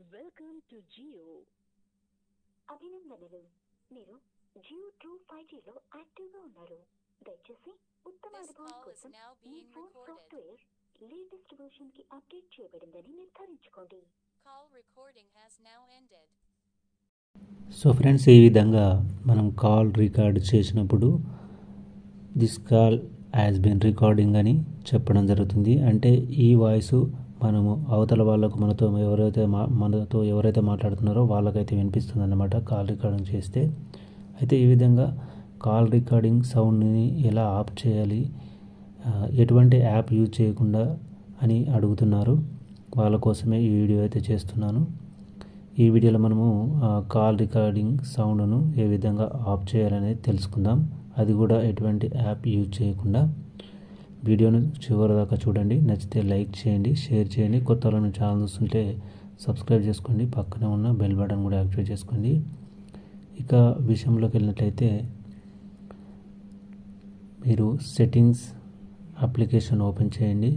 Welcome to Jio అభినందనలు మీరు Jio true five జీలో యాక్టివ్గా ఉన్నారు దయచేసి ఉత్తమ This అనుభవం call is కోసం now మీ being phone recorded. Software latest version కి అప్డేట్ చేయబడిందని నిర్ధారించుకోండి Call recording has now ended. So friends ఈ విధంగా మనం కాల్ రికార్డ్ చేసినప్పుడు this call has been recording అని చెప్పడం జరుగుతుంది అంటే ఈ వాయిస్ మనము అవతల వాళ్ళకు మనతో ఎవరైతే మా మనతో ఎవరైతే మాట్లాడుతున్నారో వాళ్ళకైతే వినిపిస్తుంది అన్నమాట కాల్ రికార్డింగ్ చేస్తే అయితే ఈ విధంగా కాల్ రికార్డింగ్ సౌండ్ని ఎలా ఆఫ్ చేయాలి ఆ, ఎటువంటి యాప్ యూజ్ చేయకుండా అని అడుగుతున్నారు వాళ్ళ కోసమే ఈ వీడియో అయితే చేస్తున్నాను ఈ వీడియోలో మనము ఆ, కాల్ రికార్డింగ్ సౌండ్ను ఏ విధంగా ఆఫ్ చేయాలనేది తెలుసుకుందాం అది కూడా ఎటువంటి యాప్ యూజ్ చేయకుండా వీడియోను చివరి దాకా చూడండి నచ్చితే లైక్ చేయండి షేర్ చేయండి కొత్త వాళ్ళని ఛానల్ చూస్తుంటే సబ్స్క్రైబ్ చేసుకోండి పక్కనే ఉన్న బెల్ బటన్ కూడా యాక్టివేట్ చేసుకోండి ఇక విషయంలోకి వెళ్ళినట్లయితే మీరు సెట్టింగ్స్ అప్లికేషన్ ఓపెన్ చేయండి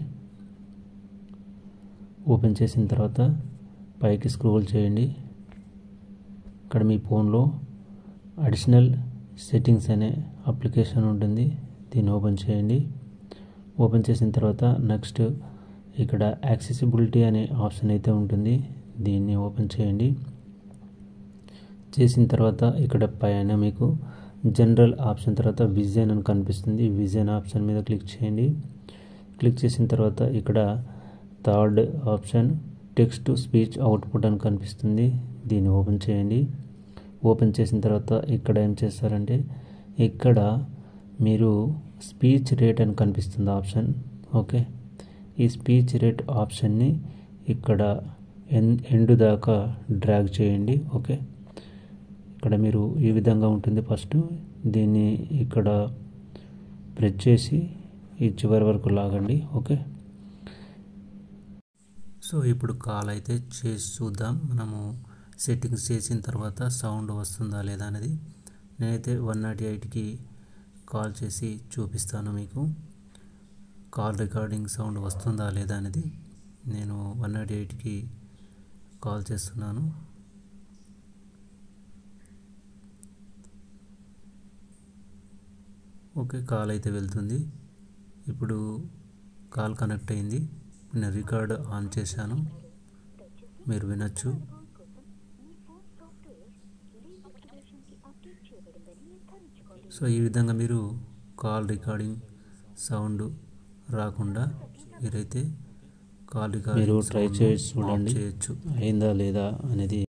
ఓపెన్ చేసిన తర్వాత పైకి స్క్రోల్ చేయండి ఇక్కడ మీ ఫోన్లో అడిషనల్ సెట్టింగ్స్ అనే అప్లికేషన్ ఉంటుంది దీన్ని ఓపెన్ చేయండి ఓపెన్ చేసిన తర్వాత నెక్స్ట్ ఇక్కడ యాక్సెసిబిలిటీ అనే ఆప్షన్ అయితే ఉంటుంది దీన్ని ఓపెన్ చేయండి చేసిన తర్వాత ఇక్కడ పైన మీకు జనరల్ ఆప్షన్ తర్వాత విజన్ అని కనిపిస్తుంది విజన్ ఆప్షన్ మీద క్లిక్ చేయండి క్లిక్ చేసిన తర్వాత ఇక్కడ third option text to speech output అని కనిపిస్తుంది దీన్ని ఓపెన్ చేయండి ఓపెన్ చేసిన తర్వాత ఇక్కడ ఏం చేస్తారంటే ఇక్కడ మీరు స్పీచ్ రేట్ అని కనిపిస్తుంది ఆప్షన్ ఓకే ఈ స్పీచ్ రేట్ ఆప్షన్ని ఇక్కడ ఎన్ ఎండ్ దాకా డ్రాగ్ చేయండి ఓకే ఇక్కడ మీరు ఈ విధంగా ఉంటుంది ఫస్ట్ దీన్ని ఇక్కడ ప్రెస్ చేసి ఈ చివరి వరకు లాగండి ఓకే సో ఇప్పుడు కాల్ అయితే చేసి చూద్దాం మనము సెట్టింగ్స్ చేసిన తర్వాత సౌండ్ వస్తుందా లేదా అనేది నేనైతే వన్ నాట్ ఎయిట్కి కాల్ చేసి చూపిస్తాను మీకు కాల్ రికార్డింగ్ సౌండ్ వస్తుందా లేదా అనేది నేను వన్ నాట్ ఎయిట్కి కాల్ చేస్తున్నాను ఓకే కాల్ అయితే వెళ్తుంది ఇప్పుడు కాల్ కనెక్ట్ అయింది నేను రికార్డ్ ఆన్ చేశాను మీరు వినొచ్చు కోసం మీ ఫోన్ సాఫ్ట్వేర్ లేటెస్ట్ వర్షన్ కి అప్డేట్ చేయబడిందని నిర్ధారించుకోండి సో ఈ విధంగా మీరు కాల్ రికార్డింగ్ సౌండ్ రాకుండా మీరైతే కాల్ రికార్డింగ్ మీరు try సౌండ్ను చేసి ఆఫ్ చూడండి. చేయొచ్చు అయిందా లేదా అనేది